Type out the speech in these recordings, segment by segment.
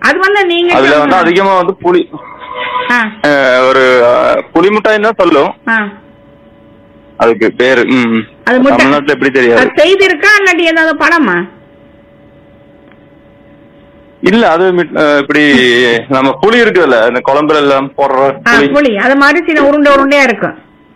அது வந்து நீங்க அதுல வந்து அதிகமா வந்து புளி ஆ, அஹ், ஒரு அஹ், புளி மிட்டாய் தான் சொல்லும் ஆ. அதுக்கு பேரு ம் அது முட்டை தமிழ்நாட்டுல எப்படி தெரியாது அது செய்திருக்கா இல்லாட்டி ஏதாவது படமா இல்ல அது மிட்- அஹ், இப்படி நம்ம புளி இருக்குதுல்ல இந்த குழம்புல எல்லாம் போடுற ஆ, புளி புளி அது மாதிரி சின்ன உருண்டை உருண்டையா இருக்கும்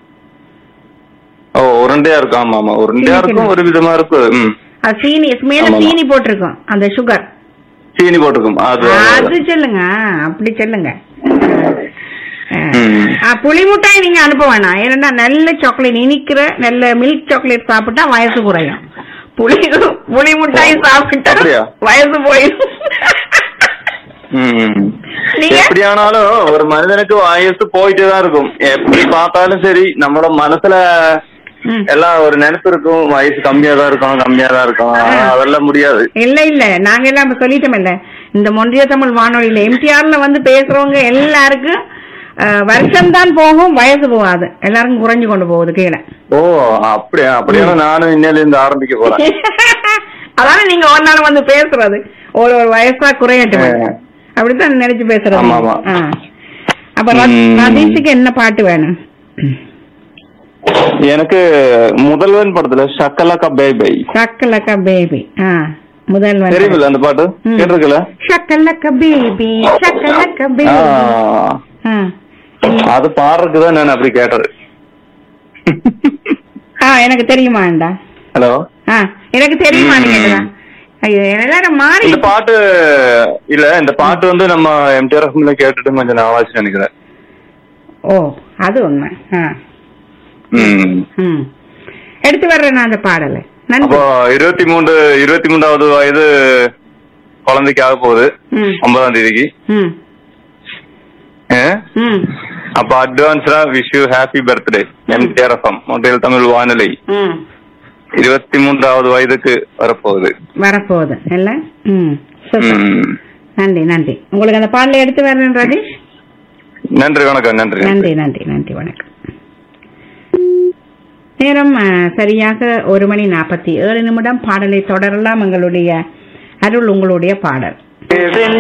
ஓ உருண்டையா இருக்கும் ஆமா ஆமா உருண்டையா சின்ன இருக்கும் சின்ன. ஒரு விதமா இருக்கும் ம் அது சீனி மேல ஆமாமா. சீனி போட்டிருக்கும் அந்த சுகர் சீனி போட்டிருக்கும் அது அது சொல்லுங்க அப்படி சொல்லுங்க ஆ. ம். ஆ, புளி மிட்டாய் நீங்க அனுப்ப வேணாம் ஏன்னா நல்ல சாக்லேட் இனிக்கிற நல்ல மில்க் சாக்லேட் சாப்பிட்டா வயசு குறையும் புளி புளி மிட்டாய் சாப்பிட்டா அப்படியா? வயசு போயிடும் ம். நீங்க? எப்படி ஆனாலும் ஒரு மனிதனுக்கு வயசு போயிட்டே தான் இருக்கும் எப்படி பார்த்தாலும் சரி நம்மளோட மனசுல ம். எல்லாம் ஒரு நினைப்பு இருக்கும் வயசு கம்மியா தான் இருக்கும் கம்மியா தான் இருக்கும் ஆனா அதெல்லாம் முடியாது இல்ல இல்ல நாங்க எல்லாம் இப்ப சொல்லிட்டோம் இல்ல இந்த மொன்றிய தமிழ் வானொலியில எம்டிஆர்ல வந்து பேசுறவங்க எல்லாருக்கும் வருஷம் தான் போகும் வயசு போகாது எல்லாருக்கும் குறைஞ்சு கொண்டு போகுது கீழே ஓ அப்படியா அப்படியான நானும் இன்னையில இருந்து ஆரம்பிக்க போறேன் அதான நீங்க ஒரு நாள் வந்து பேசுறது ஒரு ஒரு வயசா குறையட்டும் ஆ. அப்படித்தான் நினைச்சு பேசுறது ஆமா, ஆமா. ஆ. அப்ப ர- ம். ரதீஷுக்கு என்ன பாட்டு வேணும் எனக்கு முதல்வன் படத்துல Shakalaka bye bye Shakalaka baby ஆ முதல்வன் தெரியுமில்ல அந்த பாட்டு ம். கேட்டிருக்கல ஷக்கலக்க பேபி ஷக்கலக்க ஆ, பேபி ஆ அது பாடுறதுக்கு தான் நான் அப்படி கேட்டது ஆ எனக்கு தெரியுமாண்டா ஹலோ ஆ எனக்கு தெரியுமா ம். நீங்க ஐயோ எல்லாரும் மாறி இந்த பாட்டு இல்ல இந்த பாட்டு வந்து நம்ம எம்டிஆர் ரஹ்மான்ல கேட்டுட்டு கொஞ்சம் நாளாச்சு நினைக்கிறேன் ஓ அது உண்மை ஆ ம். ம் எடுத்து வர்றேன் நான் அந்த பாடலை நன்றி அப்போ இருபத்தி மூன்று இருபத்தி மூன்றாவது வயது குழந்தைக்கு ஆக போகுது ம் ஒன்பதாம் தேதிக்கு ம் ஆ? ம் அப்ப அட்வான்ஸா wish you happy birthday MTR FM மொட்டையில் தமிழ் வானொலி ம் இருபத்தி மூன்றாவது வயதுக்கு வரப்போகுது வரப்போகுது இல்ல ம் சூப்பர் ம். நன்றி நன்றி உங்களுக்கு அந்த பாடலை எடுத்து வர்றேன் ரதீஷ் நன்றி வணக்கம் நன்றி நன்றி நன்றி நன்றி வணக்கம் நேரம் அஹ், சரியாக ஒரு மணி நாற்பத்தி ஏழு நிமிடம் பாடலை தொடரலாம் எங்களுடைய அருள் உங்களுடைய பாடல்